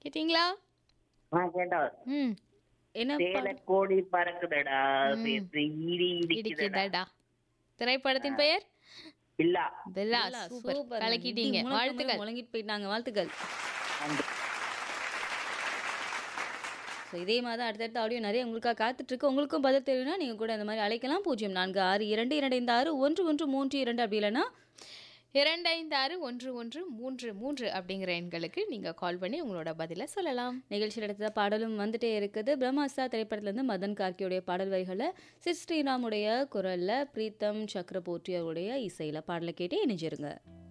கேட்டிங்களா ஆ கேட்டோம் ம் என்ன சேல பாடல்? கோடி பறக்குதடா சேர்த்து இடி இடிக்குதடா இடிக்குதடா திரைப்படத்தின் பெயர் இல்லா பெல்லா இல்ல, சூப்பர் சூப்பர். கலக்கிட்டீங்க இடி முழக்கம் வாழ்த்துக்கள் முழங்கிட்டு போயிட்டாங்க வாழ்த்துக்கள் நன்றி. ஸோ இதே மாதிரி தான் அடுத்தடுத்த ஆடியோ நிறைய உங்களுக்காக காத்துட்டு இருக்கு உங்களுக்கும் பதில் தெரியும்னா நீங்க கூட இந்த மாதிரி அழைக்கலாம் பூஜ்ஜியம் நான்கு ஆறு இரண்டு இரண்டு ஐந்து ஆறு ஒன்று ஒன்று மூன்று இரண்டு அப்படி இல்லைன்னா இரண்டு ஐந்து ஆறு ஒன்று ஒன்று மூன்று மூன்று அப்படிங்கிற எண்களுக்கு நீங்க கால் பண்ணி உங்களோட பதிலை சொல்லலாம் நிகழ்ச்சியில் எடுத்த பாடலும் வந்துட்டே இருக்குது பிரம்மாஸ்தா திரைப்படத்துலேருந்து மதன் கார்கியோடைய பாடல் வரிகளில் சித் ஸ்ரீராமுடைய குரலில் பிரீத்தம் சக்கரபோர்ட்டி அவருடைய இசையில் பாடலை கேட்டு இணைஞ்சிருங்க